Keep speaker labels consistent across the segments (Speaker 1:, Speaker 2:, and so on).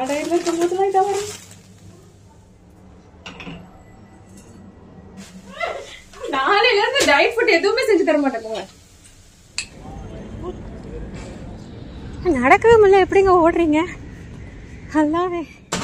Speaker 1: நான் டயட்ல இருக்கும்போதுலாம் இதாக வரும் நாளையில இருந்து டயட் ஃபுட் எதுவுமே செஞ்சு தர மாட்டேன் போங்க நடக்கவே முடியல எப்படிங்க ஓடுறீங்க அல்லாவே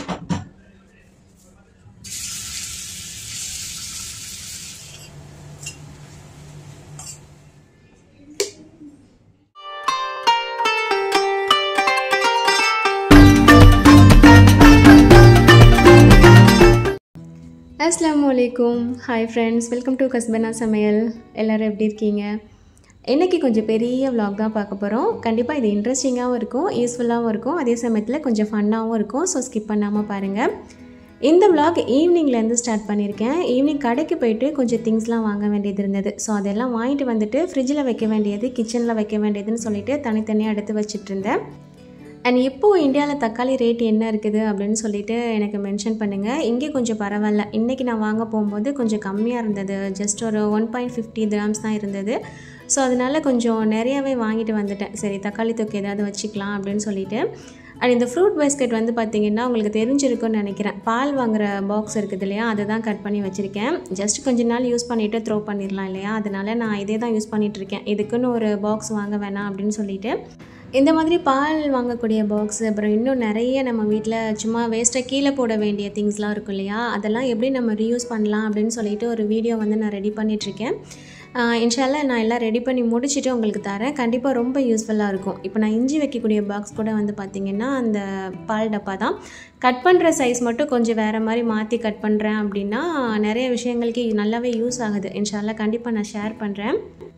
Speaker 1: அஸ்லாம் வலைக்கும் ஹாய் ஃப்ரெண்ட்ஸ் வெல்கம் டு கஸ்பனா சமையல் எல்லோரும் எப்படி இருக்கீங்க இன்றைக்கி கொஞ்சம் பெரிய vlog தான் பார்க்க போகிறோம் கண்டிப்பாக இது இன்ட்ரெஸ்டிங்காகவும் இருக்கும் யூஸ்ஃபுல்லாகவும் இருக்கும் அதே சமயத்தில் கொஞ்சம் ஃபன்னாகவும் இருக்கும் ஸோ ஸ்கிப் பண்ணாமல் பாருங்கள் இந்த vlog ஈவினிங்லேருந்து ஸ்டார்ட் பண்ணியிருக்கேன் ஈவினிங் கடைக்கு போயிட்டு கொஞ்சம் திங்ஸ்லாம் வாங்க வேண்டியது இருந்தது ஸோ அதெல்லாம் வாங்கிட்டு வந்துட்டு ஃப்ரிட்ஜில் வைக்க வேண்டியது கிச்சனில் வைக்க வேண்டியதுன்னு சொல்லிட்டு தனித்தனியாக எடுத்து வச்சிட்டு இருந்தேன் அண்ட் இப்போது இந்தியாவில் தக்காளி ரேட் என்ன இருக்குது அப்படின்னு சொல்லிட்டு எனக்கு மென்ஷன் பண்ணுங்கள் இங்கே கொஞ்சம் பரவாயில்ல இன்றைக்கி நான் வாங்க போகும்போது கொஞ்சம் கம்மியாக இருந்தது ஜஸ்ட் ஒரு ஒன் பாயிண்ட் ஃபிஃப்டி கிராம்ஸ் தான் இருந்தது ஸோ அதனால் கொஞ்சம் நிறையாவே வாங்கிட்டு வந்துட்டேன் சரி தக்காளி தொக்கு ஏதாவது வச்சுக்கலாம் அப்படின்னு சொல்லிட்டு அண்ட் இந்த ஃப்ரூட் பேஸ்கெட் வந்து பார்த்திங்கன்னா உங்களுக்கு தெரிஞ்சிருக்கும்னு நினைக்கிறேன் பால் வாங்குற பாக்ஸ் இருக்குது இல்லையா அதை தான் கட் பண்ணி வச்சுருக்கேன் ஜஸ்ட் கொஞ்ச நாள் யூஸ் பண்ணிவிட்டு த்ரோ பண்ணிடலாம் இல்லையா அதனால் நான் இதே தான் யூஸ் பண்ணிகிட்ருக்கேன் இதுக்குன்னு ஒரு பாக்ஸ் வாங்க வேணாம் அப்படின்னு சொல்லிட்டு இந்த மாதிரி பால் வாங்கக்கூடிய பாக்ஸ் அப்புறம் இன்னும் நிறைய நம்ம வீட்டில் சும்மா வேஸ்ட்டாக கீழே போட வேண்டிய திங்ஸ்லாம் இருக்கும் இல்லையா அதெல்லாம் எப்படி நம்ம ரீயூஸ் பண்ணலாம் அப்படின்னு சொல்லிட்டு ஒரு வீடியோ வந்து நான் ரெடி பண்ணிகிட்ருக்கேன் இன்ஷால்லா நான் எல்லாம் ரெடி பண்ணி முடிச்சுட்டு உங்களுக்கு தரேன் கண்டிப்பாக ரொம்ப யூஸ்ஃபுல்லாக இருக்கும் இப்போ நான் இஞ்சி வைக்கக்கூடிய பாக்ஸ் கூட வந்து பார்த்திங்கன்னா அந்த பால் டப்பா தான் கட் பண்ணுற சைஸ் மட்டும் கொஞ்சம் வேறு மாதிரி மாற்றி கட் பண்ணுறேன் அப்படின்னா நிறைய விஷயங்களுக்கு இது நல்லாவே யூஸ் ஆகுது இன்ஷால்லா கண்டிப்பாக நான் ஷேர் பண்ணுறேன்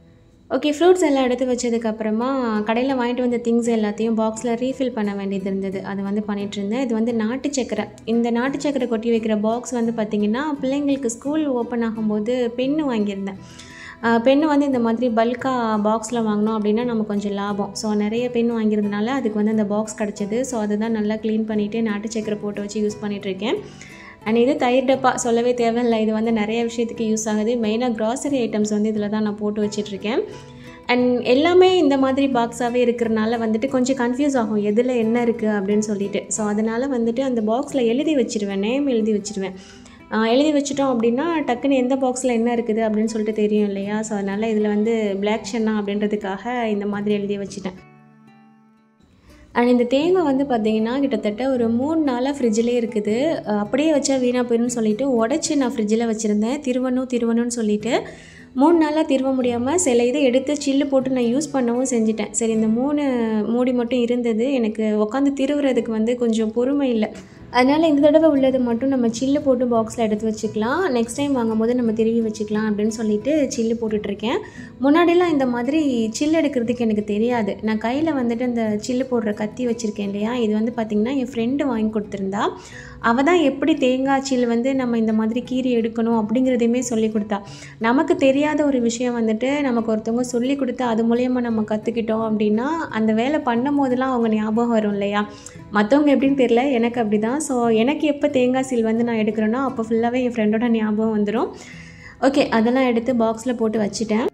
Speaker 1: ஓகே ஃப்ரூட்ஸ் எல்லாம் எடுத்து வச்சதுக்கப்புறமா கடையில் வாங்கிட்டு வந்த திங்ஸ் எல்லாத்தையும் பாக்ஸில் ரீஃபில் பண்ண வேண்டியது இருந்தது அது வந்து பண்ணிட்டு இருந்தேன் இது வந்து நாட்டு சக்கரை இந்த நாட்டு சக்கரை கொட்டி வைக்கிற பாக்ஸ் வந்து பார்த்திங்கன்னா பிள்ளைங்களுக்கு ஸ்கூல் ஓப்பன் ஆகும்போது பென்னு வாங்கியிருந்தேன் பென்னு வந்து இந்த மாதிரி பல்காக பாக்ஸில் வாங்கினோம் அப்படின்னா நம்ம கொஞ்சம் லாபம் ஸோ நிறைய பென் வாங்கிறதுனால அதுக்கு வந்து அந்த பாக்ஸ் கிடச்சிது ஸோ அதை தான் நல்லா க்ளீன் பண்ணிவிட்டு நாட்டு சக்கரை போட்டு வச்சு யூஸ் பண்ணிகிட்ருக்கேன் அண்ட் இது தயிர் டப்பா சொல்லவே தேவையில்லை இது வந்து நிறைய விஷயத்துக்கு யூஸ் ஆகுது மெயினாக க்ராசரி ஐட்டம்ஸ் வந்து இதில் தான் நான் போட்டு வச்சிட்ருக்கேன் அண்ட் எல்லாமே இந்த மாதிரி பாக்ஸாகவே இருக்கிறனால வந்துட்டு கொஞ்சம் கன்ஃபியூஸ் ஆகும் எதில் என்ன இருக்குது அப்படின்னு சொல்லிட்டு ஸோ அதனால் வந்துட்டு அந்த பாக்ஸில் எழுதி வச்சிருவேன் நேம் எழுதி வச்சிருவேன் எழுதி வச்சிட்டோம் அப்படின்னா டக்குன்னு எந்த பாக்ஸில் என்ன இருக்குது அப்படின்னு சொல்லிட்டு தெரியும் இல்லையா ஸோ அதனால் இதில் வந்து பிளாக் ஷென்னா அப்படின்றதுக்காக இந்த மாதிரி எழுதி வச்சுட்டேன் அண்ட் இந்த தேங்காய் வந்து பார்த்திங்கன்னா கிட்டத்தட்ட ஒரு மூணு நாளாக ஃப்ரிட்ஜிலே இருக்குது அப்படியே வச்சா வீணாக போயிடும்னு சொல்லிட்டு உடச்சி நான் ஃப்ரிட்ஜில் வச்சுருந்தேன் திருவணும் திருவணும்னு சொல்லிட்டு மூணு நாளாக திருவ முடியாமல் சில இதை எடுத்து சில்லு போட்டு நான் யூஸ் பண்ணவும் செஞ்சுட்டேன் சரி இந்த மூணு மூடி மட்டும் இருந்தது எனக்கு உட்காந்து திருவுறதுக்கு வந்து கொஞ்சம் பொறுமை இல்லை அதனால் இந்த தடவை உள்ளது மட்டும் நம்ம சில்லு போட்டு பாக்ஸில் எடுத்து வச்சுக்கலாம் நெக்ஸ்ட் டைம் வாங்கும்போது நம்ம திருவி வச்சுக்கலாம் அப்படின்னு சொல்லிட்டு சில்லு போட்டுட்ருக்கேன் முன்னாடிலாம் இந்த மாதிரி சில்லு எடுக்கிறதுக்கு எனக்கு தெரியாது நான் கையில் வந்துட்டு இந்த சில்லு போடுற கத்தி வச்சுருக்கேன் இல்லையா இது வந்து பார்த்திங்கன்னா என் ஃப்ரெண்டு வாங்கி கொடுத்துருந்தா அவள் தான் எப்படி தேங்காய் சில்லு வந்து நம்ம இந்த மாதிரி கீரி எடுக்கணும் அப்படிங்கிறதையுமே சொல்லி கொடுத்தா நமக்கு தெரியாத ஒரு விஷயம் வந்துட்டு நமக்கு ஒருத்தவங்க சொல்லி கொடுத்து அது மூலயமா நம்ம கற்றுக்கிட்டோம் அப்படின்னா அந்த வேலை பண்ணும் போதெல்லாம் அவங்க ஞாபகம் வரும் இல்லையா மற்றவங்க எப்படின்னு தெரியல எனக்கு அப்படி தான் ஸோ எனக்கு எப்போ தேங்காய் சீல் வந்து நான் எடுக்கிறேனோ அப்போ ஃபுல்லாகவே என் ஃப்ரெண்டோட ஞாபகம் வந்துடும் ஓகே அதெல்லாம் எடுத்து பாக்ஸில் போட்டு வச்சுட்டேன்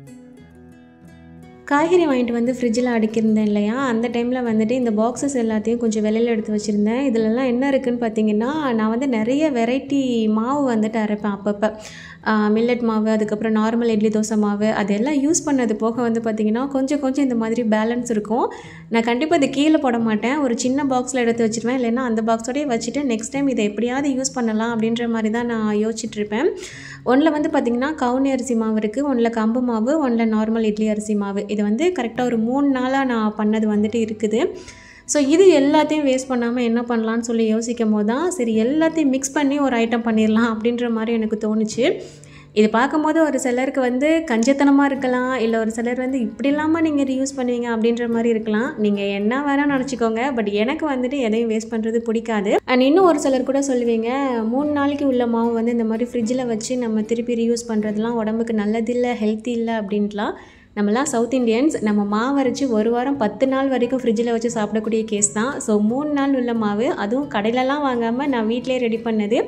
Speaker 1: காய்கறி வாங்கிட்டு வந்து ஃப்ரிட்ஜில் அடிக்கிருந்தேன் இல்லையா அந்த டைமில் வந்துட்டு இந்த பாக்ஸஸ் எல்லாத்தையும் கொஞ்சம் வெளியில் எடுத்து வச்சுருந்தேன் இதிலலாம் என்ன இருக்குதுன்னு பார்த்தீங்கன்னா நான் வந்து நிறைய வெரைட்டி மாவு வந்துட்டு அரைப்பேன் அப்பப்போ மில்லட் மாவு அதுக்கப்புறம் நார்மல் இட்லி தோசை மாவு அதெல்லாம் யூஸ் பண்ணது போக வந்து பார்த்திங்கன்னா கொஞ்சம் கொஞ்சம் இந்த மாதிரி பேலன்ஸ் இருக்கும் நான் கண்டிப்பாக இதை கீழே போட மாட்டேன் ஒரு சின்ன பாக்ஸில் எடுத்து வச்சுருவேன் இல்லைன்னா அந்த பாக்ஸோடய வச்சுட்டு நெக்ஸ்ட் டைம் இதை எப்படியாவது யூஸ் பண்ணலாம் அப்படின்ற மாதிரி தான் நான் யோசிச்சுட்ருப்பேன் ஒன்றில் வந்து பார்த்திங்கன்னா கவுனி அரிசி மாவு இருக்குது ஒன்றில் கம்பு மாவு ஒன்றில் நார்மல் இட்லி அரிசி மாவு இது வந்து கரெக்டாக ஒரு மூணு நாளாக நான் பண்ணது வந்துட்டு இருக்குது ஸோ இது எல்லாத்தையும் வேஸ்ட் பண்ணாமல் என்ன பண்ணலான்னு சொல்லி யோசிக்கும் போது தான் சரி எல்லாத்தையும் மிக்ஸ் பண்ணி ஒரு ஐட்டம் பண்ணிடலாம் அப்படின்ற மாதிரி எனக்கு தோணுச்சு இது பார்க்கும்போது ஒரு சிலருக்கு வந்து கஞ்சத்தனமாக இருக்கலாம் இல்லை ஒரு சிலர் வந்து இப்படி இல்லாமல் நீங்கள் ரீயூஸ் பண்ணுவீங்க அப்படின்ற மாதிரி இருக்கலாம் நீங்கள் என்ன வேணால் நினச்சிக்கோங்க பட் எனக்கு வந்துட்டு எதையும் வேஸ்ட் பண்ணுறது பிடிக்காது அண்ட் இன்னும் ஒரு சிலர் கூட சொல்லுவீங்க மூணு நாளைக்கு உள்ள மாவு வந்து இந்த மாதிரி ஃப்ரிட்ஜில் வச்சு நம்ம திருப்பி ரீயூஸ் பண்ணுறதுலாம் உடம்புக்கு நல்லதில்லை ஹெல்த்தி இல்லை அப்படின்ட்டுலாம் நம்மலாம் சவுத் இண்டியன்ஸ் நம்ம மாவு அரைச்சி ஒரு வாரம் பத்து நாள் வரைக்கும் ஃப்ரிட்ஜில் வச்சு சாப்பிடக்கூடிய கேஸ் தான் ஸோ மூணு நாள் உள்ள மாவு அதுவும் கடையிலலாம் வாங்காமல் நான் வீட்டிலே ரெடி பண்ணது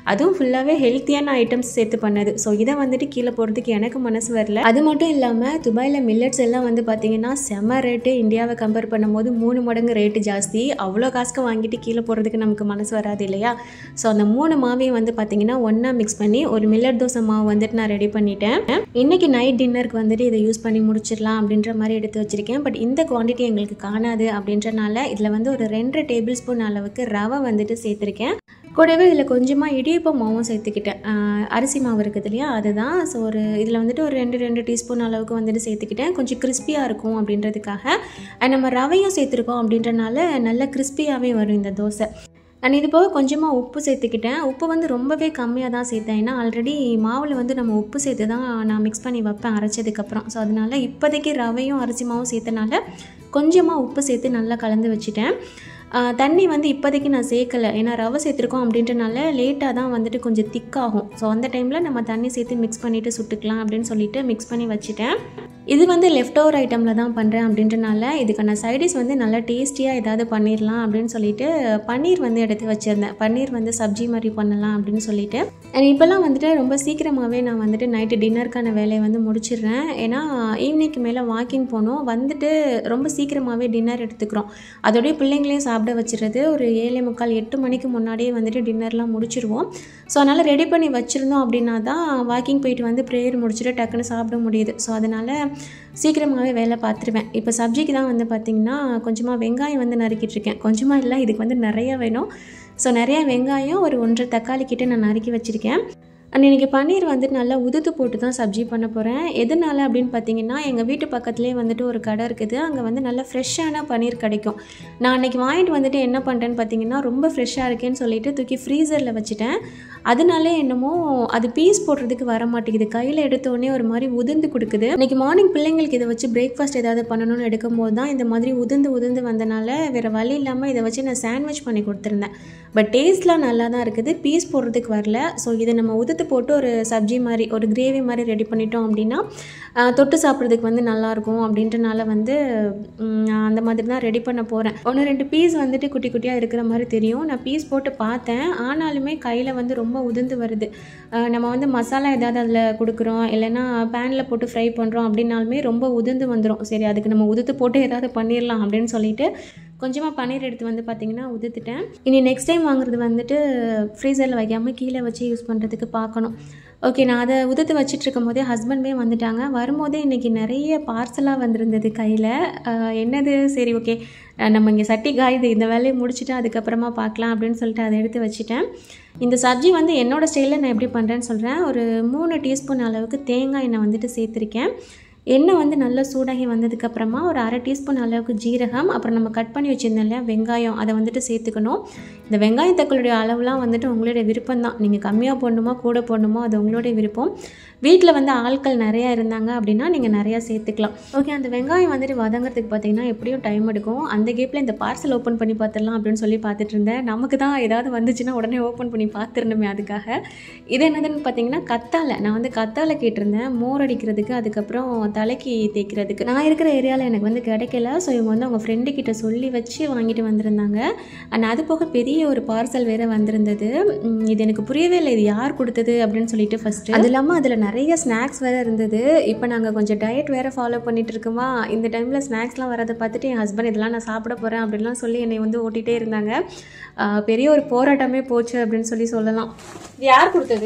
Speaker 1: அதுவும் ஃபுல்லாகவே ஹெல்த்தியான ஐட்டம்ஸ் சேர்த்து பண்ணது ஸோ இதை வந்துட்டு கீழே போகிறதுக்கு எனக்கு மனசு வரல அது மட்டும் இல்லாமல் துபாயில் மில்லட்ஸ் எல்லாம் வந்து பார்த்தீங்கன்னா செம ரேட்டு இந்தியாவை கம்பேர் பண்ணும்போது மூணு மடங்கு ரேட்டு ஜாஸ்தி அவ்வளோ காசுக்கு வாங்கிட்டு கீழே போகிறதுக்கு நமக்கு மனசு வராது இல்லையா ஸோ அந்த மூணு மாவையும் வந்து பார்த்தீங்கன்னா ஒன்றா மிக்ஸ் பண்ணி ஒரு மில்லட் தோசை மாவு வந்துட்டு நான் ரெடி பண்ணிட்டேன் இன்னைக்கு நைட் டின்னருக்கு வந்துட்டு இதை யூஸ் பண்ணி முடிச்சிடலாம் அப்படின்ற மாதிரி எடுத்து வச்சிருக்கேன் பட் இந்த குவாண்டிட்டி எங்களுக்கு காணாது அப்படின்றனால இதில் வந்து ஒரு ரெண்டரை டேபிள் ஸ்பூன் அளவுக்கு ரவை வந்துட்டு சேர்த்துருக்கேன் கூடவே இதில் கொஞ்சமாக இடியப்பம் மாவும் சேர்த்துக்கிட்டேன் ஆஹ் அரிசி மாவு இருக்குது இல்லையா அதுதான் ஸோ ஒரு இதில் வந்துட்டு ஒரு ரெண்டு ரெண்டு டீஸ்பூன் அளவுக்கு வந்துட்டு சேர்த்துக்கிட்டேன் கொஞ்சம் கிறிஸ்பியாக இருக்கும் அப்படின்றதுக்காக அண்ட் நம்ம ரவையும் சேர்த்துருக்கோம் அப்படின்றனால நல்ல கிறிஸ்பியாகவே வரும் இந்த தோசை அண்ட் இது போக கொஞ்சமாக உப்பு சேர்த்துக்கிட்டேன் உப்பு வந்து ரொம்பவே கம்மியாக தான் சேர்த்தேன் ஏன்னா ஆல்ரெடி மாவில் வந்து நம்ம உப்பு சேர்த்து தான் நான் மிக்ஸ் பண்ணி வைப்பேன் அரைச்சதுக்கப்புறம் ஸோ அதனால இப்போதைக்கு ரவையும் அரிசி மாவும் சேர்த்தனால கொஞ்சமாக உப்பு சேர்த்து நல்லா கலந்து வச்சுட்டேன் ஆஹ் தண்ணி வந்து இப்போதைக்கு நான் சேர்க்கலை ஏன்னா ரவை சேர்த்துருக்கோம் அப்படின்றனால லேட்டாக தான் வந்துட்டு கொஞ்சம் திக்காகும் ஸோ அந்த டைமில் நம்ம தண்ணி சேர்த்து மிக்ஸ் பண்ணிவிட்டு சுட்டுக்கலாம் அப்படின்னு சொல்லிட்டு மிக்ஸ் பண்ணி வச்சுட்டேன் இது வந்து லெஃப்ட் ஓவர் ஐட்டமில் தான் பண்ணுறேன் அப்படின்றனால இதுக்கான சைடிஸ் வந்து நல்லா டேஸ்டியாக ஏதாவது பண்ணிடலாம் அப்படின்னு சொல்லிட்டு பன்னீர் வந்து எடுத்து வச்சுருந்தேன் பன்னீர் வந்து சப்ஜி மாதிரி பண்ணலாம் அப்படின்னு சொல்லிட்டு அண்ட் இப்போல்லாம் வந்துட்டு ரொம்ப சீக்கிரமாகவே நான் வந்துட்டு நைட்டு டின்னருக்கான வேலையை வந்து முடிச்சிடுறேன் ஏன்னா ஈவினிங்க்கு மேலே வாக்கிங் போகணும் வந்துட்டு ரொம்ப சீக்கிரமாகவே டின்னர் எடுத்துக்கிறோம் அதோடய பிள்ளைங்களையும் சாப்பிட வச்சிடுறது ஒரு ஏழே முக்கால் எட்டு மணிக்கு முன்னாடியே வந்துட்டு டின்னர்லாம் முடிச்சிருவோம் ஸோ அதனால் ரெடி பண்ணி வச்சுருந்தோம் அப்படின்னா தான் வாக்கிங் போயிட்டு வந்து ப்ரேயர் முடிச்சுட்டு டக்குன்னு சாப்பிட முடியுது ஸோ அதனால் சீக்கிரமாகவே வேலை பார்த்துருவேன் இப்போ சப்ஜிக்கு தான் வந்து பார்த்திங்கன்னா கொஞ்சமாக வெங்காயம் வந்து நறுக்கிட்டு இருக்கேன் கொஞ்சமாக இல்லை இதுக்கு வந்து நிறைய வேணும் ஸோ நிறைய வெங்காயம் ஒரு ஒன்றரை தக்காளி கிட்ட நான் நறுக்கி வச்சுருக்கேன் அண்ட் இன்றைக்கி பன்னீர் வந்துட்டு நல்லா உதுத்து போட்டு தான் சப்ஜி பண்ண போகிறேன் எதனால அப்படின்னு பார்த்தீங்கன்னா எங்கள் வீட்டு பக்கத்துலேயே வந்துட்டு ஒரு கடை இருக்குது அங்கே வந்து நல்ல ஃப்ரெஷ்ஷான பன்னீர் கிடைக்கும் நான் அன்றைக்கி வாங்கிட்டு வந்துட்டு என்ன பண்ணுறேன்னு பார்த்தீங்கன்னா ரொம்ப ஃப்ரெஷ்ஷாக இருக்கேன்னு சொல்லிட்டு தூக்கி ஃப்ரீசரில் வச்சுட்டேன் அதனால என்னமோ அது பீஸ் போடுறதுக்கு வர மாட்டேங்குது கையில் எடுத்தோடனே ஒரு மாதிரி உதிர்ந்து கொடுக்குது இன்றைக்கி மார்னிங் பிள்ளைங்களுக்கு இதை வச்சு பிரேக்ஃபாஸ்ட் ஏதாவது பண்ணணும்னு எடுக்கும்போது தான் இந்த மாதிரி உதிர்ந்து உதிர்ந்து வந்தனால வேறு வழி இல்லாமல் இதை வச்சு நான் சாண்ட்விச் பண்ணி கொடுத்துருந்தேன் பட் டேஸ்ட்லாம் நல்லா தான் இருக்குது பீஸ் போடுறதுக்கு வரல ஸோ இதை நம்ம உதுத்து போட்டு ஒரு சப்ஜி மாதிரி ஒரு கிரேவி மாதிரி ரெடி பண்ணிட்டோம் அப்படின்னா ஆஹ், தொட்டு சாப்பிட்றதுக்கு வந்து நல்லாயிருக்கும் அப்படின்றனால வந்து ம், நான் அந்த மாதிரி தான் ரெடி பண்ண போகிறேன் ஒன்று ரெண்டு பீஸ் வந்துட்டு குட்டி குட்டியாக இருக்கிற மாதிரி தெரியும் நான் பீஸ் போட்டு பார்த்தேன் ஆனாலுமே கையில் வந்து ரொம்ப உதிர்ந்து வருது ஆஹ், நம்ம வந்து மசாலா ஏதாவது அதில் கொடுக்குறோம் இல்லைன்னா பேனில் போட்டு ஃப்ரை பண்ணுறோம் அப்படின்னாலுமே ரொம்ப உதிர்ந்து வந்துடும் சரி அதுக்கு நம்ம உதுத்து போட்டு ஏதாவது பண்ணிடலாம் அப்படின்னு சொல்லிட்டு கொஞ்சமாக பன்னீர் எடுத்து வந்து பார்த்திங்கன்னா உதுத்துட்டேன் இனி நெக்ஸ்ட் டைம் வாங்குறது வந்துட்டு ஃப்ரீசரில் வைக்காமல் கீழே வச்சு யூஸ் பண்ணுறதுக்கு பார்க்கணும் ஓகே நான் அதை உதுத்து வச்சிட்டு இருக்கும் போதே ஹஸ்பண்ட்மே வந்துட்டாங்க வரும்போதே இன்றைக்கி நிறைய பார்சலாக வந்திருந்தது கையில் என்னது சரி ஓகே நம்ம இங்கே சட்டி காயுது இந்த வேலையை முடிச்சுட்டு அதுக்கப்புறமா பார்க்கலாம் அப்படின்னு சொல்லிட்டு அதை எடுத்து வச்சுட்டேன் இந்த சப்ஜி வந்து என்னோடய ஸ்டைலில் நான் எப்படி பண்ணுறேன்னு சொல்கிறேன் ஒரு மூணு டீஸ்பூன் அளவுக்கு தேங்காய் எண்ணெய் வந்துட்டு சேர்த்துருக்கேன் எண்ணெய் வந்து நல்லா சூடாகி வந்ததுக்கப்புறமா ஒரு அரை டீஸ்பூன் அளவுக்கு ஜீரகம் அப்புறம் நம்ம கட் பண்ணி வச்சுருந்தோம் இல்லையா வெங்காயம் அதை வந்துட்டு சேர்த்துக்கணும் இந்த வெங்காயம் தக்களுடைய அளவுலாம் வந்துட்டு உங்களுடைய விருப்பம் தான் நீங்கள் கம்மியாக போடணுமோ கூட போடணுமோ அது உங்களுடைய விருப்பம் வீட்டில் வந்து ஆட்கள் நிறையா இருந்தாங்க அப்படின்னா நீங்கள் நிறையா சேர்த்துக்கலாம் ஓகே அந்த வெங்காயம் வந்துட்டு வதங்கிறதுக்கு பார்த்தீங்கன்னா எப்படியும் டைம் எடுக்கும் அந்த கேப்பில் இந்த பார்சல் ஓப்பன் பண்ணி பார்த்துடலாம் அப்படின்னு சொல்லி பார்த்துட்டு இருந்தேன் நமக்கு தான் ஏதாவது வந்துச்சுன்னா உடனே ஓப்பன் பண்ணி பார்த்துருணுமே அதுக்காக இது என்னதுன்னு பார்த்தீங்கன்னா கத்தாழை நான் வந்து கத்தாழை கேட்டிருந்தேன் மோர் அடிக்கிறதுக்கு அதுக்கப்புறம் தலைக்கு தேய்க்கிறதுக்கு நான் இருக்கிற ஏரியாவில் எனக்கு வந்து கிடைக்கல ஸோ இவங்க வந்து அவங்க ஃப்ரெண்டு கிட்ட சொல்லி வச்சு வாங்கிட்டு வந்திருந்தாங்க அண்ட் அது போக பெரிய ஒரு பார்சல் வேறு வந்திருந்தது உம், இது எனக்கு புரியவே இல்லை இது யார் கொடுத்தது அப்படின்னு சொல்லிட்டு ஃபஸ்ட்டு அது இல்லாமல் அதில் நிறைய ஸ்நாக்ஸ் வேறு இருந்தது இப்போ நாங்கள் கொஞ்சம் டயட் வேறு ஃபாலோ பண்ணிட்டு இருக்கோமா இந்த டைமில் ஸ்நாக்ஸ்லாம் வரதை பார்த்துட்டு என் ஹஸ்பண்ட் இதெல்லாம் நான் சாப்பிட போகிறேன் அப்படின்லாம் சொல்லி என்னை வந்து ஓட்டிகிட்டே இருந்தாங்க ஆஹ், பெரிய ஒரு போராட்டமே போச்சு அப்படின்னு சொல்லி சொல்லலாம் இது யார் கொடுத்தது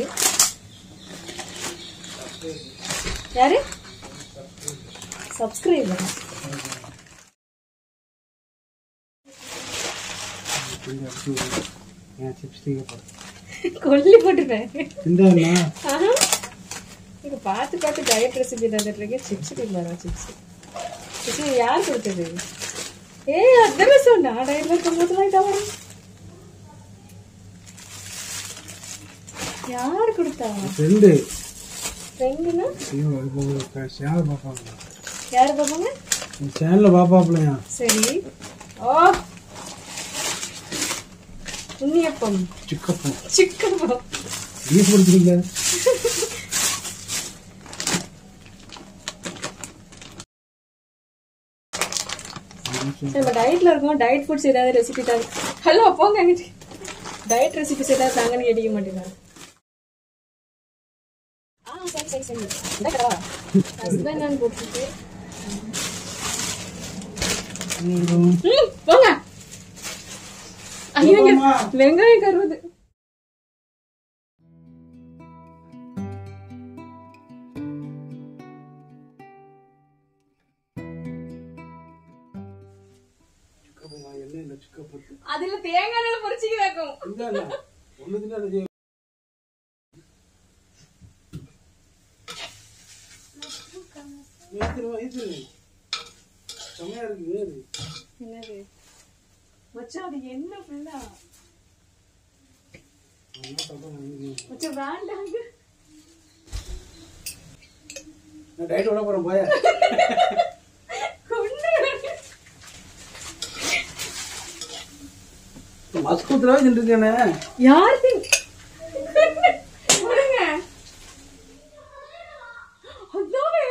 Speaker 1: யாரு சப்ஸ்கிரைபர்
Speaker 2: ஏன் சிப்ஸ் தீங்க போடு
Speaker 1: கொல்லி போட்டுட்டேன்
Speaker 2: இந்தாண்ணா
Speaker 1: ஆஹா. இது பார்த்து பார்த்து டயட் ரெசிபி தந்துட்டு இருக்கேன் சிப்ஸ் பாரா சிப்ஸ் இது யார் கொடுத்தது ஏய் அதானே சொன்னா டயட்ல இருக்கும் போதெல்லாம் இதான் வரும் யார் கொடுத்தா
Speaker 2: ஃப்ரெண்டு
Speaker 1: ஃப்ரெண்டுனா
Speaker 2: ஐயோ இப்போ ஒரு சேனல் பார்ப்பாங்க
Speaker 1: யார் பார்ப்பாங்க
Speaker 2: சேனலில் பார்ப்பாப்லையா
Speaker 1: சரி ஓ உண்ணியப்பம்
Speaker 2: சிக்கப்பம்
Speaker 1: சிக்கப்பம்
Speaker 2: பீஃப் கொடுத்துருக்கீங்க
Speaker 1: நம்ம டயட்ல இருக்கோம் டயட் ஃபுட்ஸ் ஏதாவது ரெசிபி தாங்க ஹலோ போங்க அங்கிட்டு டயட் ரெசிபிஸ் ஏதாவது தாங்கன்னு கேட்டிக்க மாட்டேங்க ஹஸ்பண்ட் நான் போட்டுட்டு
Speaker 2: ம்.
Speaker 1: ம், போங்க ஐயோ இங்க வெங்காயம் கருவுது
Speaker 2: எண்ணெய் இல்லை சுக்க போட்டு
Speaker 1: அதுல தேங்காய் எண்ணெய் பொரிச்சிக்கு வைக்கும்
Speaker 2: இந்த இல்லை ஒன்று தின்னா அது ஏத்துருவா ஏத்துரு செம்மையா இருக்குது அது
Speaker 1: என்னது மச்சான் அது என்ன ஃபுல்லா
Speaker 2: நல்லா சாப்பிட்டா நல்லது.
Speaker 1: மச்சான் வேண்டாங்க
Speaker 2: நான் டயட் விட போறேன் போய மஸ்கூத்துலாவே தின்றுருக்கேனே
Speaker 1: யாருக்கு கொடுங்க அதானே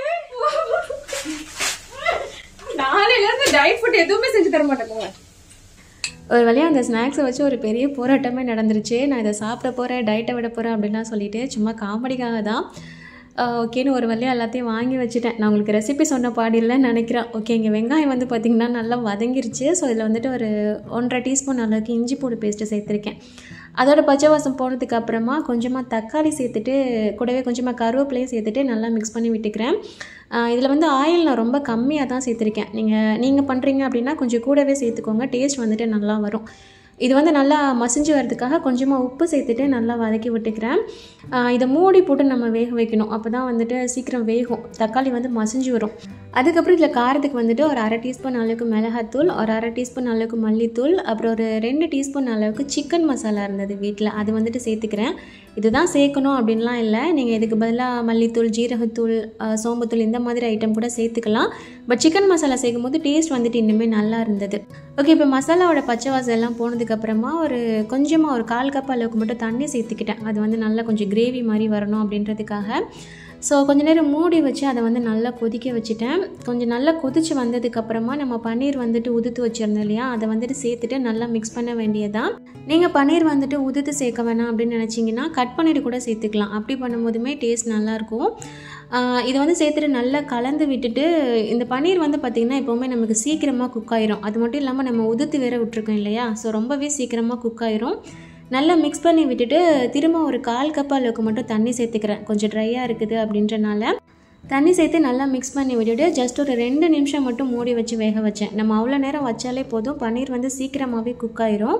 Speaker 1: நாளையில இருந்து டயட் ஃபுட் எதுவுமே செஞ்சு தர மாட்டேங்க ஒரு வழியாக அந்த ஸ்நாக்ஸை வச்சு ஒரு பெரிய போராட்டமே நடந்துருச்சு நான் இதை சாப்பிட போகிறேன் டயட்டை விட போகிறேன் அப்படின்லாம் சொல்லிட்டு சும்மா காமெடிக்காக தான் ஓகேன்னு ஒரு வழியாக எல்லாத்தையும் வாங்கி வச்சுட்டேன் நான் உங்களுக்கு ரெசிபி சொன்ன பாடியில்லைன்னு நினைக்கிறேன் ஓகே இங்கே வெங்காயம் வந்து பார்த்திங்கன்னா நல்லா வதங்கிருச்சு ஸோ இதில் வந்துட்டு ஒரு ஒன்றரை டீஸ்பூன் அளவுக்கு இஞ்சி பூடு பேஸ்ட்டு சேர்த்துருக்கேன் அதோட பச்சை வாசம் போனதுக்கு அப்புறமா கொஞ்சமாக தக்காளி சேர்த்துட்டு கூடவே கொஞ்சமாக கருவேப்பிலையும் சேர்த்துட்டு நல்லா மிக்ஸ் பண்ணி விட்டுக்கிறேன் இதில் வந்து ஆயில் நான் ரொம்ப கம்மியாக தான் சேர்த்துருக்கேன் நீங்கள் நீங்கள் பண்ணுறீங்க அப்படின்னா கொஞ்சம் கூடவே சேர்த்துக்கோங்க டேஸ்ட் வந்துட்டு நல்லா வரும் இது வந்து நல்லா மசிஞ்சு வரதுக்காக கொஞ்சமாக உப்பு சேர்த்துட்டு நல்லா வதக்கி விட்டுக்கிறேன் ஆஹ் இதை மூடி போட்டு நம்ம வேக வைக்கணும் அப்போ தான் வந்துட்டு சீக்கிரம் வேகும் தக்காளி வந்து மசிஞ்சு வரும் அதுக்கப்புறம் இதில் காரத்துக்கு வந்துட்டு ஒரு அரை டீஸ்பூன் அளவுக்கு மிளகாத்தூள் ஒரு அரை டீஸ்பூன் அளவுக்கு மல்லித்தூள் அப்புறம் ஒரு ரெண்டு டீஸ்பூன் அளவுக்கு சிக்கன் மசாலா இருந்தது வீட்டில் அது வந்துட்டு சேர்த்துக்கிறேன் இதுதான் சேர்க்கணும் அப்படின்லாம் இல்லை நீங்கள் இதுக்கு பதிலாக மல்லித்தூள் ஜீரகத்தூள் ஆஹ் சோம்புத்தூள் இந்த மாதிரி ஐட்டம் கூட சேர்த்துக்கலாம் பட் சிக்கன் மசாலா சேர்க்கும் போது டேஸ்ட் வந்துட்டு இன்னுமே நல்லா இருந்தது ஓகே இப்போ மசாலாவோட பச்சை வாசம் எல்லாம் போனதுக்கப்புறமா ஒரு கொஞ்சமாக ஒரு கால் கப் அளவுக்கு மட்டும் தண்ணி சேர்த்துக்கிட்டேன் அது வந்து நல்லா கொஞ்சம் கிரேவி மாதிரி வரணும் அப்படின்றதுக்காக ஸோ கொஞ்ச நேரம் மூடி வச்சு அதை வந்து நல்லா கொதிக்க வச்சுட்டேன் கொஞ்சம் நல்லா கொதிச்சு வந்ததுக்கப்புறமா நம்ம பன்னீர் வந்துட்டு உதுத்து வச்சுருந்தோம் இல்லையா அதை வந்துட்டு சேர்த்துட்டு நல்லா மிக்ஸ் பண்ண வேண்டியதான் நீங்கள் பன்னீர் வந்துட்டு உதுத்து சேர்க்க வேணாம் அப்படின்னு நினச்சிங்கன்னா கட் பண்ணிட்டு கூட சேர்த்துக்கலாம் அப்படி பண்ணும்போதுமே டேஸ்ட் நல்லாயிருக்கும் ஆஹ் இதை வந்து சேர்த்துட்டு நல்லா கலந்து விட்டுட்டு இந்த பன்னீர் வந்து பார்த்திங்கன்னா எப்போவுமே நமக்கு சீக்கிரமாக குக் ஆயிரும் அது மட்டும் இல்லாமல் நம்ம உதுத்து வேற விட்டுருக்கோம் இல்லையா ஸோ ரொம்பவே சீக்கிரமாக குக் ஆயிரும் நல்லா மிக்ஸ் பண்ணி விட்டுட்டு திரும்ப ஒரு கால் கப் அளவுக்கு மட்டும் தண்ணி சேர்த்துக்கிறேன் கொஞ்சம் ட்ரையாக இருக்குது அப்படின்றனால தண்ணி சேர்த்து நல்லா மிக்ஸ் பண்ணி விட்டுட்டு ஜஸ்ட் ஒரு ரெண்டு நிமிஷம் மட்டும் மூடி வச்சு வேக வச்சேன் நம்ம அவ்வளோ நேரம் வச்சாலே போதும் பன்னீர் வந்து சீக்கிரமாகவே குக் ஆயிரும்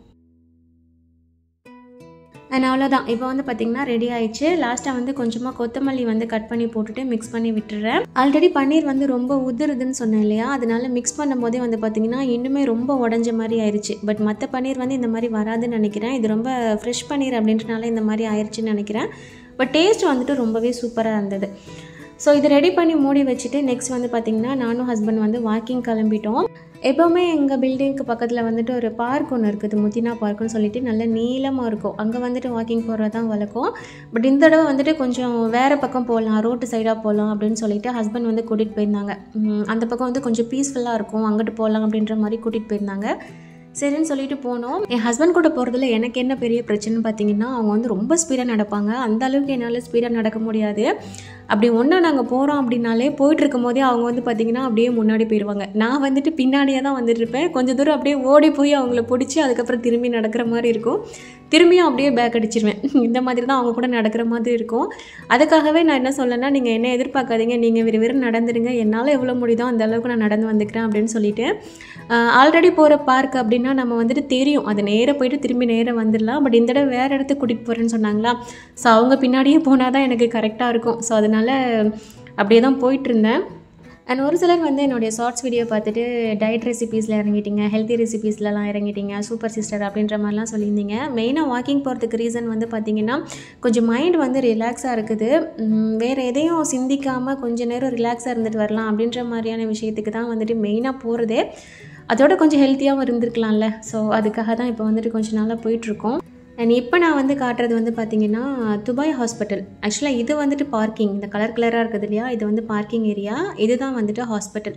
Speaker 1: அண்ட் அவ்வளோதான் இப்போ வந்து பார்த்திங்கன்னா ரெடி ஆயிடுச்சு லாஸ்ட்டாக வந்து கொஞ்சமாக கொத்தமல்லி வந்து கட் பண்ணி போட்டுட்டு மிக்ஸ் பண்ணி விட்டுறேன் ஆல்ரெடி பன்னீர் வந்து ரொம்ப உதிருதுன்னு சொன்னேன் இல்லையா அதனால மிக்ஸ் பண்ணும்போதே வந்து பார்த்திங்கன்னா இன்னுமே ரொம்ப உடஞ்ச மாதிரி ஆயிடுச்சு பட் மற்ற பன்னீர் வந்து இந்த மாதிரி வராதுன்னு நினைக்கிறேன் இது ரொம்ப ஃப்ரெஷ் பன்னீர் அப்படின்றனால இந்த மாதிரி ஆயிடுச்சுன்னு நினைக்கிறேன் பட் டேஸ்ட் வந்துட்டு ரொம்பவே சூப்பராக இருந்தது ஸோ இது ரெடி பண்ணி மூடி வச்சுட்டு நெக்ஸ்ட் வந்து பார்த்திங்கன்னா நானும் ஹஸ்பண்ட் வந்து வாக்கிங் கிளம்பிட்டோம் எப்போவுமே எங்கள் பில்டிங்க்கு பக்கத்தில் வந்துட்டு ஒரு பார்க் ஒன்று இருக்குது முத்தினா பார்க்குன்னு சொல்லிட்டு நல்ல நீளமாக இருக்கும் அங்கே வந்துட்டு வாக்கிங் போகிறது தான் வழக்கம் பட் இந்த தடவை வந்துட்டு கொஞ்சம் வேறு பக்கம் போகலாம் ரோட்டு சைடாக போகலாம் அப்படின்னு சொல்லிட்டு ஹஸ்பண்ட் வந்து கூட்டிகிட்டு போயிருந்தாங்க உம், அந்த பக்கம் வந்து கொஞ்சம் பீஸ்ஃபுல்லாக இருக்கும் அங்கிட்டு போகலாம் அப்படின்ற மாதிரி கூட்டிகிட்டு போயிருந்தாங்க சரின்னு சொல்லிட்டு போனோம் என் ஹஸ்பண்ட் கூட போகிறதுல எனக்கு என்ன பெரிய பிரச்சனைன்னு பார்த்தீங்கன்னா அவங்க வந்து ரொம்ப ஸ்பீடாக நடப்பாங்க அந்த அளவுக்கு என்னால் ஸ்பீடாக நடக்க முடியாது அப்படி ஒன்றா நாங்கள் போகிறோம் அப்படின்னாலே போயிட்டு இருக்கும் போதே அவங்க வந்து பார்த்திங்கன்னா அப்படியே முன்னாடி போயிடுவாங்க நான் வந்துட்டு பின்னாடியே தான் வந்துட்டு இருப்பேன் கொஞ்சம் தூரம் அப்படியே ஓடி போய் அவங்கள பிடிச்சி அதுக்கப்புறம் திரும்பி நடக்கிற மாதிரி இருக்கும் திரும்பியும் அப்படியே பேக் அடிச்சிருவேன் இந்த மாதிரி தான் அவங்க கூட நடக்கிற மாதிரி இருக்கும் அதுக்காகவே நான் என்ன சொல்லலைன்னா நீங்கள் என்ன எதிர்பார்க்காதீங்க நீங்கள் விறுவிறு நடந்துருங்க என்னால் எவ்வளோ முடியுதோ அந்த அளவுக்கு நான் நடந்து வந்துக்கிறேன் அப்படின்னு சொல்லிட்டு ஆல்ரெடி போகிற பார்க் அப்படின்னா நம்ம வந்துட்டு தெரியும் அது நேராக போயிட்டு திரும்பி நேராக வந்துடலாம் பட் இந்த தடவை வேறு இடத்துக்கு கூட்டிகிட்டு போகிறேன்னு சொன்னாங்களா ஸோ அவங்க பின்னாடியே போனால் தான் எனக்கு கரெக்டாக இருக்கும் ஸோ அதனால் அப்படியே தான் போயிட்டு இருந்தேன் அண்ட் ஒரு சிலர் வந்து என்னுடைய ஷார்ட்ஸ் வீடியோ பார்த்துட்டு டயட் ரெசிபீஸில் இறங்கிட்டீங்க ஹெல்த்தி ரெசிபீஸ்லலாம் இறங்கிட்டீங்க சூப்பர் சிஸ்டர் அப்படின்ற மாதிரிலாம் சொல்லியிருந்தீங்க மெயினாக வாக்கிங் போகிறதுக்கு ரீசன் வந்து பார்த்தீங்கன்னா கொஞ்சம் மைண்ட் வந்து ரிலாக்ஸாக இருக்குது உம், வேறு எதையும் சிந்திக்காமல் கொஞ்ச நேரம் ரிலாக்ஸாக இருந்துட்டு வரலாம் அப்படின்ற மாதிரியான விஷயத்துக்கு தான் வந்துட்டு மெயினாக போகிறதே அதோட கொஞ்சம் ஹெல்த்தியாகவும் இருந்திருக்கலாம்ல ஸோ அதுக்காக தான் இப்போ வந்துட்டு கொஞ்ச நாளாக போயிட்டுருக்கோம் அண்ட் இப்போ நான் வந்து காட்டுறது வந்து பார்த்தீங்கன்னா துபாய் ஹாஸ்பிட்டல் ஆக்சுவலாக இது வந்துட்டு பார்க்கிங் இந்த கலர் கலராக இருக்குது இல்லையா இது வந்து பார்க்கிங் ஏரியா இதுதான் வந்துட்டு ஹாஸ்பிட்டல்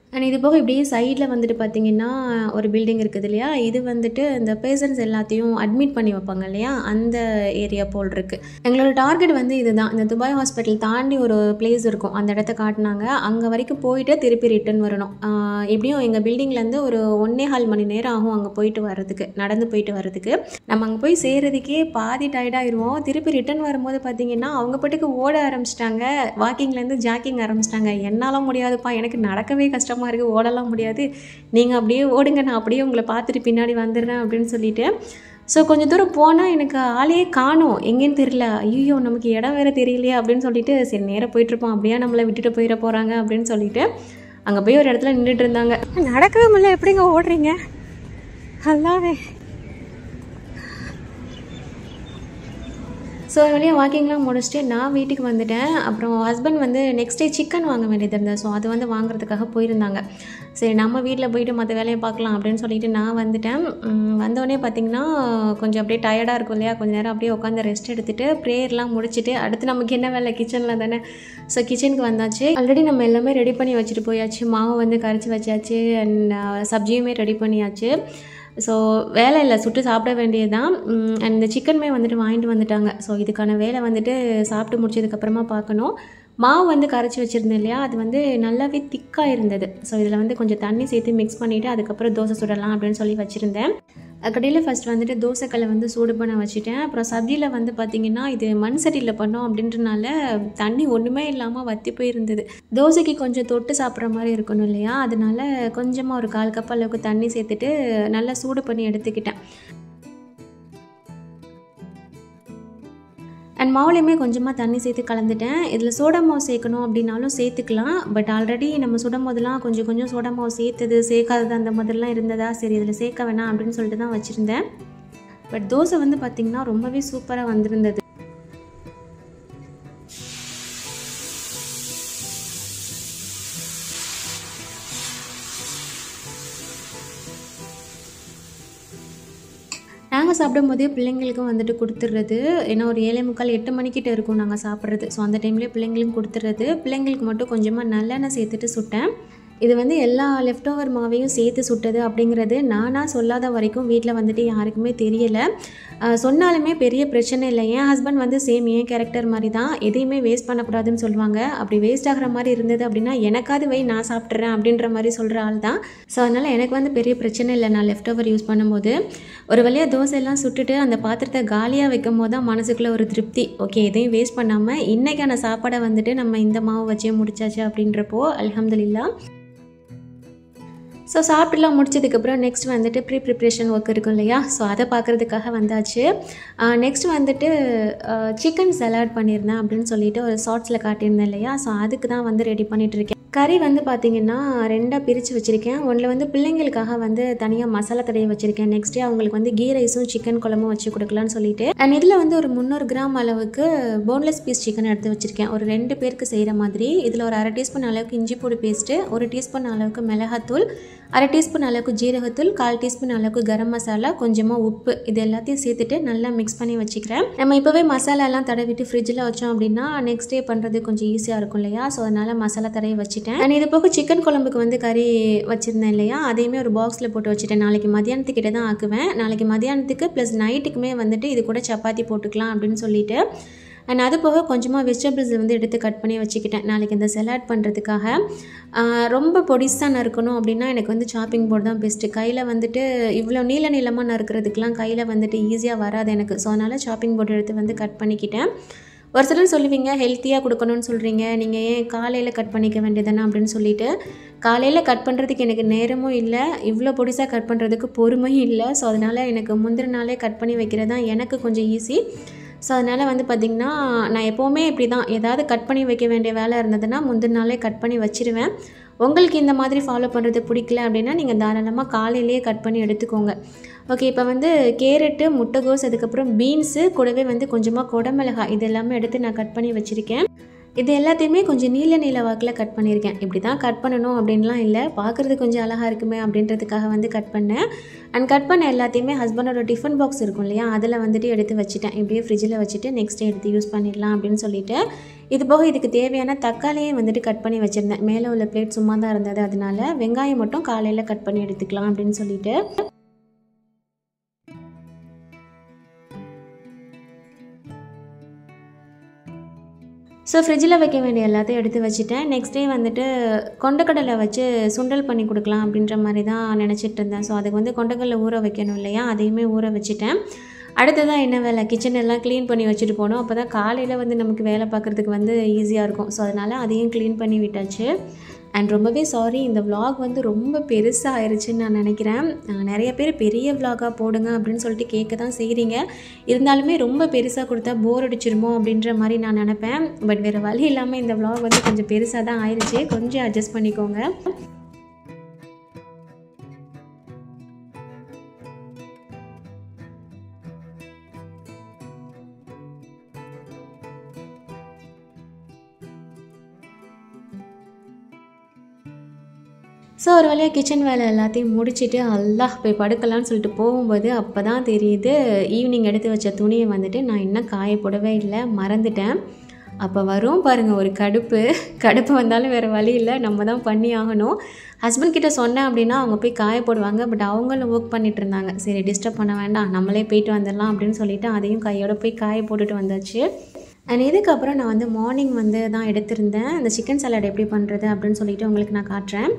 Speaker 1: அண்ட் இது போக இப்படியே சைடில் வந்துட்டு பார்த்தீங்கன்னா ஒரு பில்டிங் இருக்குது இல்லையா இது வந்துட்டு இந்த பேஷண்ட்ஸ் எல்லாத்தையும் அட்மிட் பண்ணி வைப்பாங்க இல்லையா அந்த ஏரியா போல் இருக்குது எங்களோட டார்கெட் வந்து இதுதான் இந்த துபாய் ஹாஸ்பிட்டல் தாண்டி ஒரு பிளேஸ் இருக்கும் அந்த இடத்த காட்டினாங்க அங்கே வரைக்கும் போயிட்டு திருப்பி ரிட்டர்ன் வரணும் ஆஹ் எப்படியும் எங்கள் பில்டிங்லேருந்து ஒரு ஒன்னே கால் மணி நேரம் ஆகும் அங்கே போயிட்டு வர்றதுக்கு நடந்து போயிட்டு வர்றதுக்கு நம்ம அங்கே போய் சேர்றதுக்கே பாதி டயர்டாயிருவோம் திருப்பி ரிட்டர்ன் வரும்போது பார்த்தீங்கன்னா அவங்க பாட்டுக்கு ஓட ஆரம்பிச்சிட்டாங்க வாக்கிங்லேருந்து ஜாக்கிங் ஆரம்பிச்சிட்டாங்க என்னால் முடியாதுப்பா எனக்கு நடக்கவே கஷ்டமாக இருக்குது ஓடலாம் முடியாது நீங்கள் அப்படியே ஓடுங்க நான் அப்படியே உங்களை பார்த்துட்டு பின்னாடி வந்துடுறேன் அப்படின்னு சொல்லிட்டு ஸோ கொஞ்சம் தூரம் போனால் எனக்கு ஆளையே காணும் எங்கேன்னு தெரியல ஐயோ நமக்கு இடம் வேறு தெரியலையே அப்படின்னு சொல்லிட்டு சரி நேராக போயிட்டுருப்போம் அப்படியே நம்மளை விட்டுட்டு போயிட போகிறாங்க அப்படின்னு சொல்லிட்டு அங்கே போய் ஒரு இடத்துல நின்றுட்டு இருந்தாங்க நடக்கவே முடியல எப்படிங்க ஓடுறீங்க அல்லாவே ஸோ வழியாக வாக்கிங்லாம் முடிச்சுட்டு நான் வீட்டுக்கு வந்துட்டேன் அப்புறம் ஹஸ்பண்ட் வந்து நெக்ஸ்ட் டே சிக்கன் வாங்க வேண்டியது இருந்தது ஸோ அது வந்து வாங்குறதுக்காக போயிருந்தாங்க சரி நம்ம வீட்டில் போயிட்டு மற்ற வேலையை பார்க்கலாம் அப்படின்னு சொல்லிட்டு நான் வந்துட்டேன் உம், வந்தோடனே பார்த்தீங்கன்னா கொஞ்சம் அப்படியே டயர்டாக இருக்கும் இல்லையா கொஞ்சம் நேரம் அப்படியே உட்காந்து ரெஸ்ட் எடுத்துகிட்டு ப்ரேயர்லாம் முடிச்சுட்டு அடுத்து நமக்கு என்ன வேலை கிச்சனில் தானே ஸோ கிச்சனுக்கு வந்தாச்சு ஆல்ரெடி நம்ம எல்லாமே ரெடி பண்ணி வச்சுட்டு போயாச்சு மாவு வந்து கரைச்சி வச்சாச்சு அண்ட் சப்ஜியுமே ரெடி பண்ணியாச்சு ஸோ வேலை இல்லை சுட்டு சாப்பிட வேண்டியது தான் அண்ட் இந்த சிக்கனுமே வந்துட்டு வாங்கிட்டு வந்துட்டாங்க ஸோ இதுக்கான வேலை வந்துட்டு சாப்பிட்டு முடிச்சதுக்கப்புறமா பார்க்கணும் மாவு வந்து கரைச்சி வச்சுருந்தேன் இல்லையா அது வந்து நல்லாவே திக்காக இருந்தது ஸோ இதில் வந்து கொஞ்சம் தண்ணி சேர்த்து மிக்ஸ் பண்ணிவிட்டு அதுக்கப்புறம் தோசை சுடலாம் அப்படின்னு சொல்லி வச்சுருந்தேன் கடையில் ஃபஸ்ட் வந்துட்டு தோசைக்கல்லை வந்து சூடு பண்ண வச்சுட்டேன் அப்புறம் சதியில் வந்து பார்த்திங்கன்னா இது மண் சட்டியில் பண்ணோம் அப்படின்றனால தண்ணி ஒன்றுமே இல்லாமல் வற்றி போயிருந்தது தோசைக்கு கொஞ்சம் தொட்டு சாப்பிட்ற மாதிரி இருக்கணும் இல்லையா அதனால கொஞ்சமாக ஒரு கால் கப் அளவுக்கு தண்ணி சேர்த்துட்டு நல்லா சூடு பண்ணி எடுத்துக்கிட்டேன் அண்ட் மாவுலையுமே கொஞ்சமாக தண்ணி சேர்த்து கலந்துட்டேன் இதில் சோடா மாவு சேர்க்கணும் அப்படின்னாலும் சேர்த்துக்கலாம் பட் ஆல்ரெடி நம்ம சுடும் போதெல்லாம் கொஞ்சம் கொஞ்சம் சோடா மாவு சேர்த்தது சேர்க்காதது அந்த மாதிரிலாம் இருந்ததா சரி இதில் சேர்க்க வேணாம் அப்படின்னு சொல்லிட்டு தான் வச்சுருந்தேன் பட் தோசை வந்து பார்த்திங்கன்னா ரொம்பவே சூப்பராக வந்திருந்தது நாங்கள் சாப்பிடும் போதே பிள்ளைங்களுக்கும் வந்துட்டு கொடுத்துட்றது ஏன்னா ஒரு ஏழை முக்கால் எட்டு மணிக்கிட்ட இருக்கும் நாங்கள் சாப்பிட்றது ஸோ அந்த டைம்லேயே பிள்ளைங்களுக்கும் கொடுத்துட்றது பிள்ளைங்களுக்கு மட்டும் கொஞ்சமாக நல்லெண்ணெய் சேர்த்துட்டு சுட்டேன் இது வந்து எல்லா லெஃப்ட் ஓவர் மாவையும் சேர்த்து சுட்டது அப்படிங்கிறது நானாக சொல்லாத வரைக்கும் வீட்டில் வந்துட்டு யாருக்குமே தெரியலை ஆஹ் சொன்னாலுமே பெரிய பிரச்சனை இல்லை என் ஹஸ்பண்ட் வந்து சேம் என் கேரக்டர் மாதிரி தான் எதையுமே வேஸ்ட் பண்ணக்கூடாதுன்னு சொல்லுவாங்க அப்படி வேஸ்ட் ஆகிற மாதிரி இருந்தது அப்படின்னா எனக்காவது வை நான் சாப்பிட்றேன் அப்படின்ற மாதிரி சொல்கிற ஆள் தான் ஸோ அதனால் எனக்கு வந்து பெரிய பிரச்சனை இல்லை நான் லெஃப்ட் ஓவர் யூஸ் பண்ணும்போது ஒரு வழியாக தோசை எல்லாம் சுட்டுட்டு அந்த பாத்திரத்தை காலியாக வைக்கும் போது தான் மனசுக்குள்ளே ஒரு திருப்தி ஓகே எதையும் வேஸ்ட் பண்ணாமல் இன்றைக்கான சாப்பாடை வந்துட்டு நம்ம இந்த மாவு வச்சே முடிச்சாச்சு அப்படின்றப்போ அல்ஹம்துலில்லா ஸோ சாப்பிட்டுலாம் முடிச்சதுக்கப்புறம் நெக்ஸ்ட் வந்துட்டு ப்ரீ ப்ரிப்ரேஷன் ஒர்க் இருக்கும் இல்லையா ஸோ அதை பார்க்குறதுக்காக வந்தாச்சு நெக்ஸ்ட் வந்துட்டு சிக்கன் சலாட் பண்ணியிருந்தேன் அப்படின்னு சொல்லிட்டு ஒரு ஷார்ட்ஸில் காட்டியிருந்தேன் இல்லையா ஸோ அதுக்கு தான் வந்து ரெடி பண்ணிட்டு இருக்கேன் கறி வந்து பார்த்திங்கன்னா ரெண்டாக பிரித்து வச்சுருக்கேன் ஒன்றில் வந்து பிள்ளைங்களுக்காக வந்து தனியாக மசாலா தடவை வச்சுருக்கேன் நெக்ஸ்ட்டு அவங்களுக்கு வந்து கீ ரைஸும் சிக்கன் குழம்பும் வச்சு கொடுக்கலான்னு சொல்லிட்டு அண்ட் இதில் வந்து ஒரு முந்நூறு கிராம் அளவுக்கு போன்லெஸ் பீஸ் சிக்கன் எடுத்து வச்சுருக்கேன் ஒரு ரெண்டு பேருக்கு செய்கிற மாதிரி இதில் ஒரு அரை டீஸ்பூன் அளவுக்கு இஞ்சி பூடி பேஸ்ட்டு ஒரு டீஸ்பூன் அளவுக்கு மிளகாத்தூள் அரை டீஸ்பூன் அளவுக்கு ஜீரகத்தூள் கால் டீஸ்பூன் அளவுக்கு கரம் மசாலா கொஞ்சமாக உப்பு இது எல்லாத்தையும் சேர்த்துட்டு நல்லா மிக்ஸ் பண்ணி வச்சுக்கிறேன் நம்ம இப்போவே மசாலாலாம் தடவிட்டு ஃப்ரிட்ஜில் வச்சோம் அப்படின்னா நெக்ஸ்ட் டே பண்ணுறது கொஞ்சம் ஈஸியாக இருக்கும் இல்லையா ஸோ அதனால் மசாலா தடவி வச்சுட்டேன் அண்ட் இது போக சிக்கன் குழம்புக்கு வந்து கறி வச்சுருந்தேன் இல்லையா அதையுமே ஒரு பாக்ஸில் போட்டு வச்சுட்டேன் நாளைக்கு மதியானத்துக்கிட்ட தான் ஆக்குவேன் நாளைக்கு மதியானத்துக்கு ப்ளஸ் நைட்டுக்குமே வந்துட்டு இது கூட சப்பாத்தி போட்டுக்கலாம் அப்படின்னு சொல்லிட்டு அண்ட் அது போக கொஞ்சமாக வெஜிடபிள்ஸ் வந்து எடுத்து கட் பண்ணி வச்சுக்கிட்டேன் நாளைக்கு இந்த செலாட் பண்ணுறதுக்காக ஆஹ் ரொம்ப பொடிசாக நறுக்கணும் அப்படின்னா எனக்கு வந்து சாப்பிங் போர்டு தான் பெஸ்ட்டு கையில் வந்துட்டு இவ்வளோ நீள நீளமாக நறுக்கிறதுக்கெலாம் கையில் வந்துட்டு ஈஸியாக வராது எனக்கு ஸோ அதனால் சாப்பிங் போர்டு எடுத்து வந்து கட் பண்ணிக்கிட்டேன் ஒரு சிலர் சொல்லுவீங்க ஹெல்த்தியாக கொடுக்கணும்னு சொல்கிறீங்க நீங்கள் ஏன் காலையில் கட் பண்ணிக்க வேண்டியதானே அப்படின்னு சொல்லிட்டு காலையில் கட் பண்ணுறதுக்கு எனக்கு நேரமும் இல்லை இவ்வளோ பொடிசாக கட் பண்ணுறதுக்கு பொறுமையும் இல்லை ஸோ அதனால் எனக்கு முந்தின நாளே கட் பண்ணி வைக்கிறது தான் எனக்கு கொஞ்சம் ஈஸி ஸோ அதனால் வந்து பார்த்திங்கன்னா நான் எப்போவுமே இப்படி தான் ஏதாவது கட் பண்ணி வைக்க வேண்டிய வேலை இருந்ததுன்னா முந்தின நாளே கட் பண்ணி வச்சிருவேன் உங்களுக்கு இந்த மாதிரி ஃபாலோ பண்ணுறது பிடிக்கல அப்படின்னா நீங்கள் தாராளமாக காலையிலேயே கட் பண்ணி எடுத்துக்கோங்க ஓகே இப்போ வந்து கேரட்டு முட்டைகோஸ் அதுக்கப்புறம் பீன்ஸு கூடவே வந்து கொஞ்சமாக குடமிளகாய் இது எல்லாமே எடுத்து நான் கட் பண்ணி வச்சுருக்கேன் இது எல்லாத்தையுமே கொஞ்சம் நீல நீல வாக்கில் கட் பண்ணியிருக்கேன் இப்படி தான் கட் பண்ணணும் அப்படின்லாம் இல்லை பார்க்குறது கொஞ்சம் அழகாக இருக்குமே அப்படின்றதுக்காக வந்து கட் பண்ணேன் அண்ட் கட் பண்ண எல்லாத்தையுமே ஹஸ்பண்டோட டிஃபன் பாக்ஸ் இருக்கும் இல்லையா அதில் வந்துட்டு எடுத்து வச்சுட்டேன் இப்படியே ஃப்ரிட்ஜில் வச்சுட்டு நெக்ஸ்ட் எடுத்து யூஸ் பண்ணிடலாம் அப்படின்னு சொல்லிட்டு இது போக இதுக்கு தேவையான தக்காளியே வந்துட்டு கட் பண்ணி வச்சுருந்தேன் மேலே உள்ள பிளேட் சும்மா தான் இருந்தது அதனால வெங்காயம் மட்டும் காலையில் கட் பண்ணி எடுத்துக்கலாம் அப்படின்னு சொல்லிட்டு ஸோ ஃப்ரிட்ஜில் வைக்க வேண்டிய எல்லாத்தையும் எடுத்து வச்சுட்டேன் நெக்ஸ்ட் டே வந்துட்டு கொண்டக்கடலை வச்சு சுண்டல் பண்ணி கொடுக்கலாம் அப்படின்ற மாதிரி தான் நினச்சிட்டு இருந்தேன் ஸோ அதுக்கு வந்து கொண்டக்கடலை ஊற வைக்கணும் இல்லையா அதையுமே ஊற வச்சுட்டேன் அடுத்ததான் என்ன வேலை கிச்சன் எல்லாம் க்ளீன் பண்ணி வச்சுட்டு போனோம் அப்போ தான் காலையில் வந்து நமக்கு வேலை பார்க்குறதுக்கு வந்து ஈஸியாக இருக்கும் ஸோ அதனால் அதையும் க்ளீன் பண்ணி விட்டாச்சு அண்ட் ரொம்பவே சாரி இந்த vlog வந்து ரொம்ப பெருசாக ஆயிடுச்சுன்னு நான் நினைக்கிறேன் அஹ் நிறைய பேர் பெரிய vlog-ஆ போடுங்க அப்படின்னு சொல்லிட்டு கேட்க தான் செய்கிறீங்க இருந்தாலுமே ரொம்ப பெருசாக கொடுத்தா போர் அடிச்சிருமோ அப்படின்ற மாதிரி நான் நினப்பேன் பட் வேறு வழி இல்லாமல் இந்த vlog வந்து கொஞ்சம் பெருசாக தான் ஆயிடுச்சு கொஞ்சம் அட்ஜஸ்ட் பண்ணிக்கோங்க ஸோ ஒரு வழியாக கிச்சன் வேலை எல்லாத்தையும் முடிச்சுட்டு அல்லாஹ் போய் படுக்கலாம்னு சொல்லிட்டு போகும்போது அப்போ தான் தெரியுது ஈவினிங் எடுத்து வச்ச துணியை வந்துட்டு நான் இன்னும் காய போடவே இல்லை மறந்துட்டேன் அப்போ வரும் பாருங்கள் ஒரு கடுப்பு கடுப்பு வந்தாலும் வேறு வழி இல்லை நம்ம தான் பண்ணி ஆகணும் ஹஸ்பண்ட் கிட்ட சொன்னேன் அப்படின்னா அவங்க போய் காய போடுவாங்க பட் அவங்களும் ஒர்க் பண்ணிட்டு இருந்தாங்க சரி டிஸ்டர்ப் பண்ண வேண்டாம் நம்மளே போயிட்டு வந்துடலாம் அப்படின்னு சொல்லிட்டு அதையும் கையோட போய் காய போட்டுட்டு வந்தாச்சு அண்ட் இதுக்கப்புறம் நான் வந்து மார்னிங் வந்து தான் எடுத்திருந்தேன் அந்த சிக்கன் சாலட் எப்படி பண்ணுறது அப்படின்னு சொல்லிட்டு உங்களுக்கு நான் காட்டுறேன்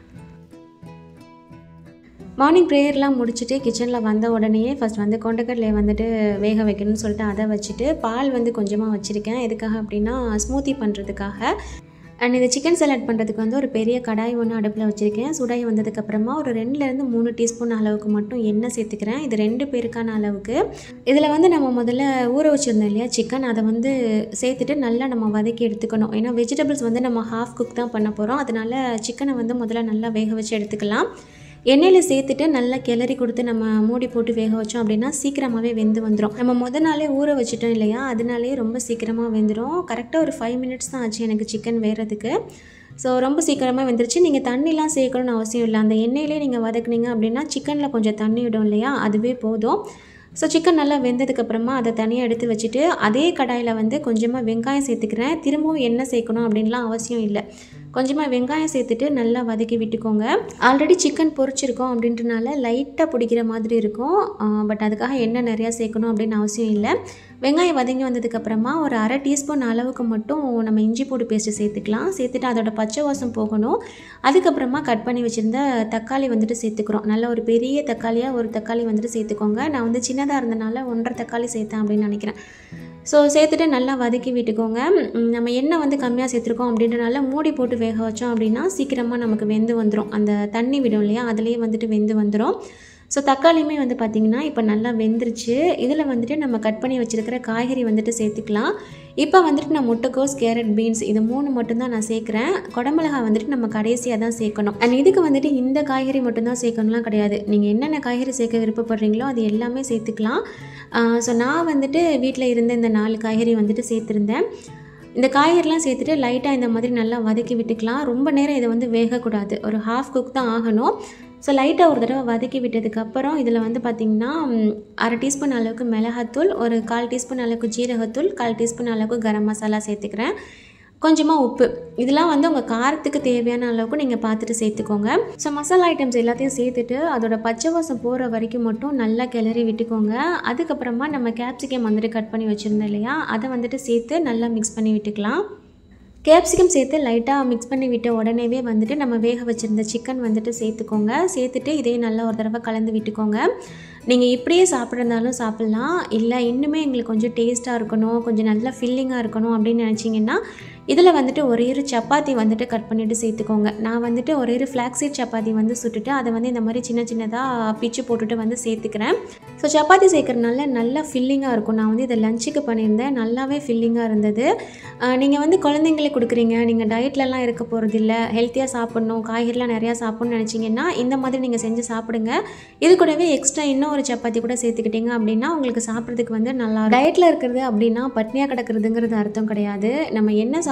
Speaker 1: மார்னிங் ப்ரேயர்லாம் முடிச்சுட்டு கிச்சனில் வந்த உடனேயே ஃபஸ்ட் வந்து கொண்டக்கடலையை வந்துட்டு வேக வைக்கணும்னு சொல்லிட்டு அதை வச்சுட்டு பால் வந்து கொஞ்சமாக வச்சுருக்கேன் எதுக்காக அப்படின்னா ஸ்மூத்தி பண்ணுறதுக்காக அண்ட் இந்த சிக்கன் சாலட் பண்ணுறதுக்கு வந்து ஒரு பெரிய கடாய் ஒன்று அடுப்பில் வச்சுருக்கேன் சுடாய் வந்ததுக்கப்புறமா ஒரு ரெண்டுலேருந்து மூணு டீஸ்பூன் அளவுக்கு மட்டும் எண்ணெய் சேர்த்துக்கிறேன் இது ரெண்டு பேருக்கான அளவுக்கு இதில் வந்து நம்ம முதல்ல ஊற வச்சுருந்தோம் இல்லையா சிக்கன் அதை வந்து சேர்த்துட்டு நல்லா நம்ம வதக்கி எடுத்துக்கணும் ஏன்னா வெஜிடபிள்ஸ் வந்து நம்ம ஹாஃப் குக் தான் பண்ண போகிறோம் அதனால் சிக்கனை வந்து முதல்ல நல்லா வேக வச்சு எடுத்துக்கலாம் எண்ணெயில் சேர்த்துட்டு நல்லா கிளறி கொடுத்து நம்ம மூடி போட்டு வேக வச்சோம் அப்படின்னா சீக்கிரமாகவே வெந்து வந்துடும் நம்ம முத நாளே ஊற வச்சுட்டோம் இல்லையா அதனாலே ரொம்ப சீக்கிரமாக வெந்துடும் கரெக்டாக ஒரு ஃபைவ் மினிட்ஸ் தான் ஆச்சு எனக்கு சிக்கன் வேகிறதுக்கு ஸோ ரொம்ப சீக்கிரமாக வெந்துருச்சு நீங்கள் தண்ணிலாம் சேர்க்கணும்னு அவசியம் இல்லை அந்த எண்ணெயிலே நீங்கள் வதக்குனீங்க அப்படின்னா சிக்கனில் கொஞ்சம் தண்ணி விடும் இல்லையா அதுவே போதும் ஸோ சிக்கன் நல்லா வெந்ததுக்கப்புறமா அதை தனியாக எடுத்து வச்சுட்டு அதே கடாயில் வந்து கொஞ்சமாக வெங்காயம் சேர்த்துக்கிறேன் திரும்பவும் எண்ணெய் சேர்க்கணும் அப்படின்லாம் அவசியம் இல்லை கொஞ்சமாக வெங்காயம் சேர்த்துட்டு நல்லா வதக்கி விட்டுக்கோங்க ஆல்ரெடி சிக்கன் பொரிச்சிருக்கோம் அப்படின்றனால லைட்டாக பிடிக்கிற மாதிரி இருக்கும் பட் அதுக்காக எண்ணெய் நிறையா சேர்க்கணும் அப்படின்னு அவசியம் இல்லை வெங்காயம் வதங்கி வந்ததுக்கப்புறமா ஒரு அரை டீஸ்பூன் அளவுக்கு மட்டும் நம்ம இஞ்சி பூடு பேஸ்ட்டு சேர்த்துக்கலாம் சேர்த்துட்டு அதோட பச்சை வாசம் போகணும் அதுக்கப்புறமா கட் பண்ணி வச்சுருந்த தக்காளி வந்துட்டு சேர்த்துக்கிறோம் நல்ல ஒரு பெரிய தக்காளியாக ஒரு தக்காளி வந்துட்டு சேர்த்துக்கோங்க நான் வந்து சின்னதாக இருந்தனால ஒன்றரை தக்காளி சேர்த்தேன் அப்படின்னு நினைக்கிறேன் ஸோ சேர்த்துட்டு நல்லா வதக்கி விட்டுக்கோங்க ம், நம்ம எண்ணெய் வந்து கம்மியாக சேர்த்துருக்கோம் அப்படின்றனால மூடி போட்டு வேக வச்சோம் அப்படின்னா சீக்கிரமாக நமக்கு வெந்து வந்துடும் அந்த தண்ணி விடும் இல்லையா அதுலேயே வந்துட்டு வெந்து வந்துடும் ஸோ தக்காளியுமே வந்து பார்த்திங்கன்னா இப்போ நல்லா வெந்துருச்சு இதில் வந்துட்டு நம்ம கட் பண்ணி வச்சுருக்கிற காய்கறி வந்துட்டு சேர்த்துக்கலாம் இப்போ வந்துட்டு நான் முட்டைக்கோஸ் கேரட் பீன்ஸ் இது மூணு மட்டும்தான் நான் சேர்க்குறேன் குடமிளகா வந்துட்டு நம்ம கடைசியாக தான் சேர்க்கணும் அண்ட் இதுக்கு வந்துட்டு இந்த காய்கறி மட்டும்தான் சேர்க்கணும்லாம் கிடையாது நீங்கள் என்னென்ன காய்கறி சேர்க்க விருப்பப்படுறீங்களோ அது எல்லாமே சேர்த்துக்கலாம் ஸோ நான் வந்துட்டு வீட்டில் இருந்த இந்த நாலு காய்கறி வந்துட்டு சேர்த்துருந்தேன் இந்த காய்கறிலாம் சேர்த்துட்டு லைட்டாக இந்த மாதிரி நல்லா வதக்கி விட்டுக்கலாம் ரொம்ப நேரம் இதை வந்து வேகக்கூடாது ஒரு ஹாஃப் குக் தான் ஆகணும் ஸோ லைட்டாக ஒரு தடவை வதக்கி விட்டதுக்கப்புறம் இதில் வந்து பார்த்திங்கன்னா ம், அரை டீஸ்பூன் அளவுக்கு மிளகாத்தூள் ஒரு கால் டீஸ்பூன் அளவுக்கு ஜீரகத்தூள் கால் டீஸ்பூன் அளவுக்கு கரம் மசாலா சேர்த்துக்கிறேன் கொஞ்சமாக உப்பு இதெல்லாம் வந்து உங்கள் காரத்துக்கு தேவையான அளவுக்கு நீங்கள் பார்த்துட்டு சேர்த்துக்கோங்க ஸோ மசாலா ஐட்டம்ஸ் எல்லாத்தையும் சேர்த்துட்டு அதோட பச்சை வாசம் போகிற வரைக்கும் மட்டும் நல்லா கிளறி விட்டுக்கோங்க அதுக்கப்புறமா நம்ம கேப்சிகம் வந்துட்டு கட் பண்ணி வச்சுருந்தோம் இல்லையா அதை வந்துட்டு சேர்த்து நல்லா மிக்ஸ் பண்ணி விட்டுக்கலாம் கேப்சிகம் சேர்த்து லைட்டாக மிக்ஸ் பண்ணி விட்ட உடனேவே வந்துட்டு நம்ம வேக வச்சுருந்த சிக்கன் வந்துட்டு சேர்த்துக்கோங்க சேர்த்துட்டு இதையும் நல்லா ஒரு தடவை கலந்து விட்டுக்கோங்க நீங்கள் இப்படியே சாப்பிட்றதாலும் சாப்பிட்லாம் இல்லை இன்னுமே எங்களுக்கு கொஞ்சம் டேஸ்ட்டாக இருக்கணும் கொஞ்சம் நல்லா ஃபில்லிங்காக இருக்கணும் அப்படின்னு நினச்சிங்கன்னா இதில் வந்துட்டு ஒரே ஒரு சப்பாத்தி வந்துட்டு கட் பண்ணிவிட்டு சேர்த்துக்கோங்க நான் வந்துட்டு ஒரே ஒரு ஃப்ளாக்ஸீட் சப்பாத்தி வந்து சுட்டுட்டு அதை வந்து இந்த மாதிரி சின்ன சின்னதாக பிச்சு போட்டுட்டு வந்து சேர்த்துக்கிறேன் ஸோ சப்பாத்தி சேர்க்குறதுனால நல்லா ஃபில்லிங்காக இருக்கும் நான் வந்து இதை லஞ்சுக்கு பண்ணியிருந்தேன் நல்லாவே ஃபில்லிங்காக இருந்தது நீங்கள் வந்து குழந்தைங்களுக்கு கொடுக்குறீங்க நீங்கள் டயட்லலாம் இருக்க போகிறதில்ல ஹெல்த்தியாக சாப்பிட்ணும் காய்கறிலாம் நிறையா சாப்பிட்ணும்னு நினச்சிங்கன்னா இந்த மாதிரி நீங்கள் செஞ்சு சாப்பிடுங்க இது கூடவே எக்ஸ்ட்ரா இன்னும் ஒரு சப்பாத்தி கூட சேர்த்துக்கிட்டீங்க அப்படின்னா உங்களுக்கு சாப்பிட்றதுக்கு வந்து நல்லா டயட்டில் இருக்கிறது அப்படின்னா பட்னியாக கிடக்கிறதுங்கிறது அர்த்தம் கிடையாது நம்ம என்ன சாப்பிட்றோம்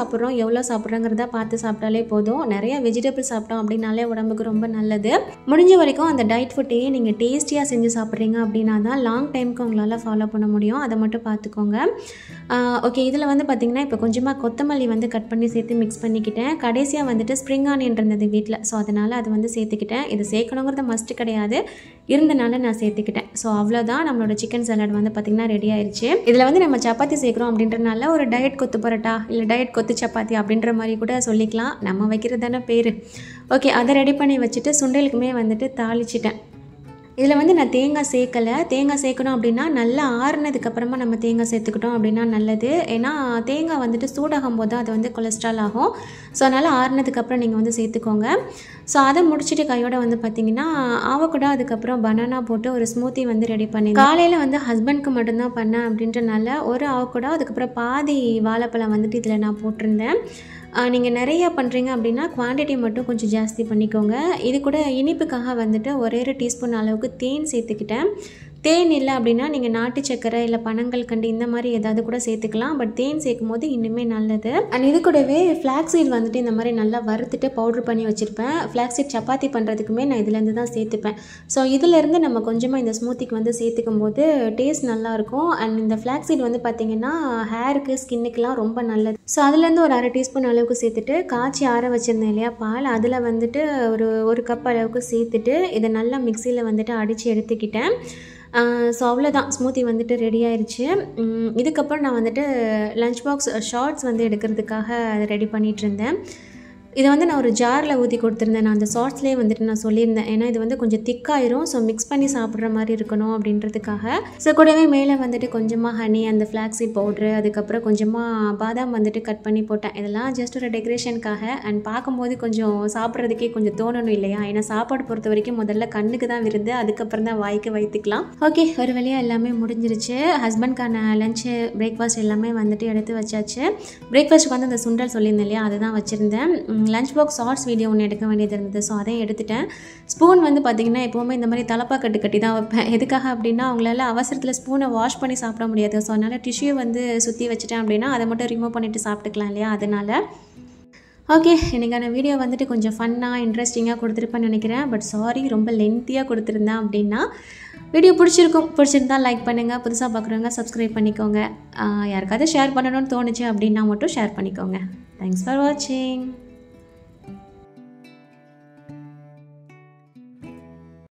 Speaker 1: சாப்பிட்றோம் எவ்வளோ சாப்பிட்றோங்கிறத பார்த்து சாப்பிட்டாலே போதும் நிறைய வெஜிடபிள் சாப்பிட்டோம் அப்படின்னாலே உடம்புக்கு ரொம்ப நல்லது முடிஞ்ச வரைக்கும் அந்த டயட் ஃபுட்டையே நீங்கள் டேஸ்டியாக செஞ்சு சாப்பிட்றீங்க அப்படின்னா தான் லாங் டைமுக்கு உங்களால் ஃபாலோ பண்ண முடியும் அதை மட்டும் பார்த்துக்கோங்க ஓகே இதில் வந்து பார்த்திங்கன்னா இப்போ கொஞ்சமாக கொத்தமல்லி வந்து கட் பண்ணி சேர்த்து மிக்ஸ் பண்ணிக்கிட்டேன் கடைசியாக வந்துட்டு ஸ்ப்ரிங் ஆனியன் இருந்தது வீட்டில் ஸோ அதனால் அது வந்து சேர்த்துக்கிட்டேன் இது சேர்க்கணுங்கிறது மஸ்ட்டு கிடையாது இருந்தனால நான் சேர்த்துக்கிட்டேன் ஸோ அவ்வளோதான் நம்மளோட சிக்கன் சாலட் வந்து பார்த்திங்கன்னா ரெடி ஆயிடுச்சு இதில் வந்து நம்ம சப்பாத்தி சேர்க்குறோம் அப்படின்றனால ஒரு டயட் கொத்து பரோட்டா இல்லை டயட் கொத்து சப்பாத்தி அப்படின்ற மாதிரி கூட சொல்லிக்கலாம் நம்ம வைக்கிறது தானே பேர் ஓகே அதை ரெடி பண்ணி வச்சுட்டு சுண்டலுக்குமே வந்துட்டு தாளிச்சிட்டேன் இதில் வந்து நான் தேங்காய் சேர்க்கலை தேங்காய் சேர்க்கணும் அப்படின்னா நல்லா ஆறுனதுக்கப்புறமா நம்ம தேங்காய் சேர்த்துக்கிட்டோம் அப்படின்னா நல்லது ஏன்னா தேங்காய் வந்துட்டு சூடாகும் போது அது வந்து கொலஸ்ட்ரால் ஆகும் ஸோ அதனால் ஆறுனதுக்கப்புறம் நீங்கள் வந்து சேர்த்துக்கோங்க ஸோ அதை முடிச்சுட்டு கையோட வந்து பார்த்தீங்கன்னா ஆவக்கூட அதுக்கப்புறம் பனானா போட்டு ஒரு ஸ்மூத்தி வந்து ரெடி பண்ணி காலையில் வந்து ஹஸ்பண்ட்க்கு மட்டும்தான் பண்ணேன் அப்படின்றனால ஒரு ஆவக்கூட அதுக்கப்புறம் பாதி வாழைப்பழம் வந்துட்டு இதில் நான் போட்டிருந்தேன் நீங்கள் நிறைய பண்ணுறீங்க அப்படின்னா குவான்டிட்டி மட்டும் கொஞ்சம் ஜாஸ்தி பண்ணிக்கோங்க இது கூட இனிப்புக்காக வந்துட்டு ஒரே ஒரு டீஸ்பூன் அளவுக்கு தேன் சேர்த்துக்கிட்டேன் தேன் இல்லை அப்படின்னா நீங்கள் நாட்டு சக்கரை இல்லை பனங்கள் கண்டு இந்த மாதிரி ஏதாவது கூட சேர்த்துக்கலாம் பட் தேன் சேர்க்கும் போது இன்னுமே நல்லது அண்ட் இது கூடவே ஃப்ளாக் சீட் வந்துட்டு இந்த மாதிரி நல்லா வறுத்துட்டு பவுட்ரு பண்ணி வச்சுருப்பேன் ஃப்ளாக் சீட் சப்பாத்தி பண்ணுறதுக்குமே நான் இதுலேருந்து தான் சேர்த்துப்பேன் ஸோ இதிலேருந்து நம்ம கொஞ்சமாக இந்த ஸ்மூத்திக்கு வந்து சேர்த்துக்கும் போது டேஸ்ட் நல்லாயிருக்கும் அண்ட் இந்த ஃப்ளாக் சீட் வந்து பார்த்திங்கன்னா ஹேருக்கு ஸ்கின்னுக்கெலாம் ரொம்ப நல்லது ஸோ அதுலேருந்து ஒரு அரை டீஸ்பூன் அளவுக்கு சேர்த்துட்டு காய்ச்சி ஆற வச்சுருந்தேன் இல்லையா பால் அதில் வந்துட்டு ஒரு ஒரு கப் அளவுக்கு சேர்த்துட்டு இதை நல்லா மிக்சியில் வந்துட்டு அடித்து எடுத்துக்கிட்டேன் ஸோ அவ்வளோதான் ஸ்மூத்தி வந்துட்டு ரெடி ஆயிடுச்சு உம், இதுக்கப்புறம் நான் வந்துட்டு லஞ்ச் பாக்ஸ் ஷார்ட்ஸ் வந்து எடுக்கிறதுக்காக ரெடி பண்ணிகிட்டு இருந்தேன் இதை வந்து நான் ஒரு ஜாரில் ஊற்றி கொடுத்துருந்தேன் நான் அந்த ஷார்ட்ஸ்லேயே வந்துட்டு நான் சொல்லியிருந்தேன் ஏன்னா இது வந்து கொஞ்சம் திக்காயிரும் ஸோ மிக்ஸ் பண்ணி சாப்பிட்ற மாதிரி இருக்கணும் அப்படின்றதுக்காக ஸோ கூடவே மேலே வந்துட்டு கொஞ்சமாக ஹனி அந்த ஃப்ளாக்ஸி பவுட்ரு அதுக்கப்புறம் கொஞ்சமாக பாதாம் வந்துட்டு கட் பண்ணி போட்டேன் இதெல்லாம் ஜஸ்ட் ஒரு டெக்கரேஷனுக்காக அண்ட் பார்க்கும்போது கொஞ்சம் சாப்பிட்றதுக்கே கொஞ்சம் தோணணும் இல்லையா ஏன்னா சாப்பாடு பொறுத்த வரைக்கும் முதல்ல கண்ணுக்கு தான் விருந்து அதுக்கப்புறம் தான் வாய்க்கு வைத்துக்கலாம் ஓகே ஒரு வழியாக எல்லாமே முடிஞ்சிருச்சு ஹஸ்பண்ட்கான லஞ்சு பிரேக்ஃபாஸ்ட் எல்லாமே வந்துட்டு எடுத்து வச்சாச்சு பிரேக்ஃபாஸ்ட்டுக்கு வந்து அந்த சுண்டல் சொல்லியிருந்தேன் இல்லையா அதை தான் வச்சுருந்தேன் லஞ்ச் பாக்ஸ் ஷார்ட்ஸ் வீடியோ ஒன்று எடுக்க வேண்டியது இருந்தது ஸோ அதையும் எடுத்துட்டேன் ஸ்பூன் வந்து பார்த்திங்கன்னா எப்போவுமே இந்த மாதிரி தலப்பா கட்டு கட்டி தான் வைப்பேன் எதுக்காக அப்படின்னா அவங்களால அவசரத்தில் ஸ்பூனை வாஷ் பண்ணி சாப்பிட முடியாது ஸோ அதனால் டிஷ்யூ வந்து சுற்றி வச்சுட்டேன் அப்படின்னா அதை மட்டும் ரிமூவ் பண்ணிவிட்டு சாப்பிட்டுக்கலாம் இல்லையா அதனால் ஓகே இன்றைக்கான வீடியோ வந்துட்டு கொஞ்சம் ஃபன்னாக இன்ட்ரெஸ்டிங்காக கொடுத்துருப்பேன்னு நினைக்கிறேன் பட் சாரி ரொம்ப லென்த்தியாக கொடுத்துருந்தேன் அப்படின்னா வீடியோ பிடிச்சிருக்கும் பிடிச்சிருந்தா லைக் பண்ணுங்கள் புதுசாக பார்க்குறவங்க சப்ஸ்கிரைப் பண்ணிக்கோங்க ஆஹ் யாருக்காவது ஷேர் பண்ணணும்னு தோணுச்சு அப்படின்னா மட்டும் ஷேர் பண்ணிக்கோங்க தேங்க்ஸ் ஃபார் வாட்சிங்